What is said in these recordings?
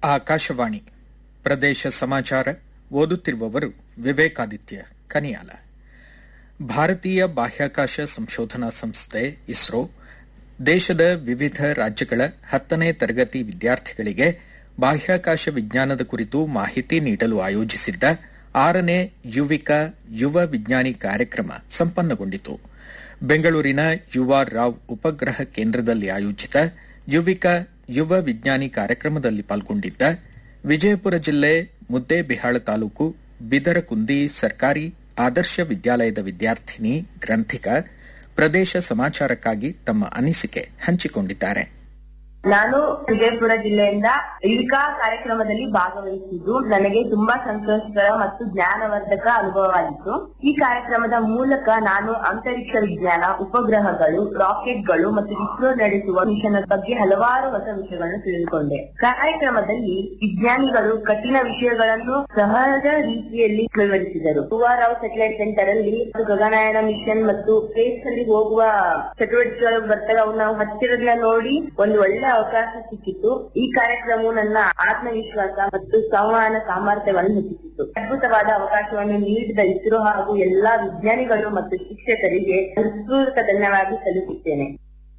ಆಕಾಶವಾಣಿ ಪ್ರದೇಶ ಸಮಾಚಾರ ಓದುತ್ತಿರುವವರು ವಿವೇಕಾದಿತ್ಯ ಕನಿಯಾಲ ಭಾರತೀಯ ಬಾಹ್ಯಾಕಾಶ ಸಂಶೋಧನಾ ಸಂಸ್ಥೆ ಇಸ್ರೋ ದೇಶದ ವಿವಿಧ ರಾಜ್ಯಗಳ ಹತ್ತನೇ ತರಗತಿ ವಿದ್ಯಾರ್ಥಿಗಳಿಗೆ ಬಾಹ್ಯಾಕಾಶ ವಿಜ್ಞಾನದ ಕುರಿತು ಮಾಹಿತಿ ನೀಡಲು ಆಯೋಜಿಸಿದ್ದ ಆರನೇ ಯುವಿಕ ಯುವ ವಿಜ್ಞಾನಿ ಕಾರ್ಯಕ್ರಮ ಸಂಪನ್ನಗೊಂಡಿತು ಬೆಂಗಳೂರಿನ ಯುವ ರಾವ್ ಉಪಗ್ರಹ ಕೇಂದ್ರದಲ್ಲಿ ಆಯೋಜಿತ ಯುವಿಕ ಯುವ ವಿಜ್ಞಾನಿ ಕಾರ್ಯಕ್ರಮದಲ್ಲಿ ಪಾಲ್ಗೊಂಡಿದ್ದ ವಿಜಯಪುರ ಜಿಲ್ಲೆ ಮುದ್ದೇಬಿಹಾಳ ತಾಲೂಕು ಬಿದರಕುಂದಿ ಸರ್ಕಾರಿ ಆದರ್ಶ ವಿದ್ಯಾಲಯದ ವಿದ್ಯಾರ್ಥಿನಿ ಗ್ರಂಥಿಕ ಪ್ರದೇಶ ಸಮಾಚಾರಕ್ಕಾಗಿ ತಮ್ಮ ಅನಿಸಿಕೆ ಹಂಚಿಕೊಂಡಿದ್ದಾರೆ ನಾನು ವಿಜಯಪುರ ಜಿಲ್ಲೆಯಿಂದ ಯುವಿಕಾ ಕಾರ್ಯಕ್ರಮದಲ್ಲಿ ಭಾಗವಹಿಸಿದ್ದು ನನಗೆ ತುಂಬಾ ಸಂತೋಷಕರ ಮತ್ತು ಜ್ಞಾನವರ್ಧಕ ಅನುಭವವಾಗಿತ್ತು ಈ ಕಾರ್ಯಕ್ರಮದ ಮೂಲಕ ನಾನು ಅಂತರಿಕ್ಷ ವಿಜ್ಞಾನ ಉಪಗ್ರಹಗಳು ರಾಕೆಟ್ಗಳು ಮತ್ತು ಇಸ್ರೋ ನಡೆಸುವ ಮಿಷನ್ ಬಗ್ಗೆ ಹಲವಾರು ಹೊಸ ವಿಷಯಗಳನ್ನು ತಿಳಿದುಕೊಂಡೆ ಕಾರ್ಯಕ್ರಮದಲ್ಲಿ ವಿಜ್ಞಾನಿಗಳು ಕಠಿಣ ವಿಷಯಗಳನ್ನು ಸಹಜ ರೀತಿಯಲ್ಲಿ ವಿವರಿಸಿದರು ರಾವ್ ಸೆಟಲೈಟ್ ಸೆಂಟರ್ ಅಲ್ಲಿ ಗಗನಯಾನ ಮಿಷನ್ ಮತ್ತು ಸ್ಪೇಸ್ ಅಲ್ಲಿ ಹೋಗುವ ಚಟುವಟಿಕೆಗಳು ಬರ್ತವೆ ಅವು ನಾವು ಹತ್ತಿರದಿಂದ ನೋಡಿ ಒಂದು ಒಳ್ಳೆ ಅವಕಾಶ ಸಿಕ್ಕಿತ್ತು ಈ ಕಾರ್ಯಕ್ರಮವು ನನ್ನ ಆತ್ಮವಿಶ್ವಾಸ ಮತ್ತು ಸಂವಹನ ಸಾಮರ್ಥ್ಯವನ್ನು ಹೆಚ್ಚಿಸಿತು ಅದ್ಭುತವಾದ ಅವಕಾಶವನ್ನು ನೀಡಿದ ಇಸ್ರೋ ಹಾಗೂ ಎಲ್ಲಾ ವಿಜ್ಞಾನಿಗಳು ಮತ್ತು ಶಿಕ್ಷಕರಿಗೆ ಹೃತ್ಪೂರ್ವಕ ಧನ್ಯವಾದ ಸಲ್ಲಿಸುತ್ತೇನೆ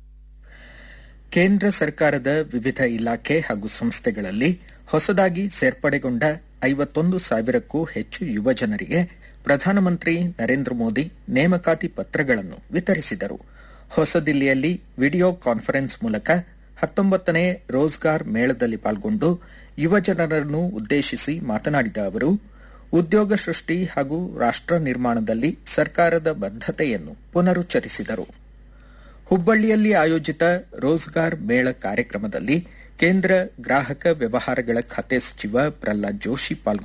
ಕೇಂದ್ರ ಸರ್ಕಾರದ ವಿವಿಧ ಇಲಾಖೆ ಹಾಗೂ ಸಂಸ್ಥೆಗಳಲ್ಲಿ ಹೊಸದಾಗಿ ಸೇರ್ಪಡೆಗೊಂಡ ಐವತ್ತೊಂದು ಸಾವಿರಕ್ಕೂ ಹೆಚ್ಚು ಯುವ ಜನರಿಗೆ ಪ್ರಧಾನಮಂತ್ರಿ ನರೇಂದ್ರ ಮೋದಿ ನೇಮಕಾತಿ ಪತ್ರಗಳನ್ನು ವಿತರಿಸಿದರು ಹೊಸದಿಲ್ಲಿಯಲ್ಲಿ ವಿಡಿಯೋ ಕಾನ್ಫರೆನ್ಸ್ ಮೂಲಕ ಹತ್ತೊಂಬತ್ತನೇ ರೋಜ್ಗಾರ್ ಮೇಳದಲ್ಲಿ ಪಾಲ್ಗೊಂಡು ಯುವ ಜನರನ್ನು ಉದ್ದೇಶಿಸಿ ಮಾತನಾಡಿದ ಅವರು ಉದ್ಯೋಗ ಸೃಷ್ಟಿ ಹಾಗೂ ರಾಷ್ಟ ನಿರ್ಮಾಣದಲ್ಲಿ ಸರ್ಕಾರದ ಬದ್ದತೆಯನ್ನು ಪುನರುಚ್ಚರಿಸಿದರು ಹುಬ್ಬಳ್ಳಿಯಲ್ಲಿ ಆಯೋಜಿತ ರೋಜ್ಗಾರ್ ಮೇಳ ಕಾರ್ಯಕ್ರಮದಲ್ಲಿ ಕೇಂದ್ರ ಗ್ರಾಹಕ ವ್ಯವಹಾರಗಳ ಖಾತೆ ಸಚಿವ ಪ್ರಹ್ಲಾದ್ ಜೋಶಿ ಪಾಲ್ಗೊಂಡಿದ್ದರು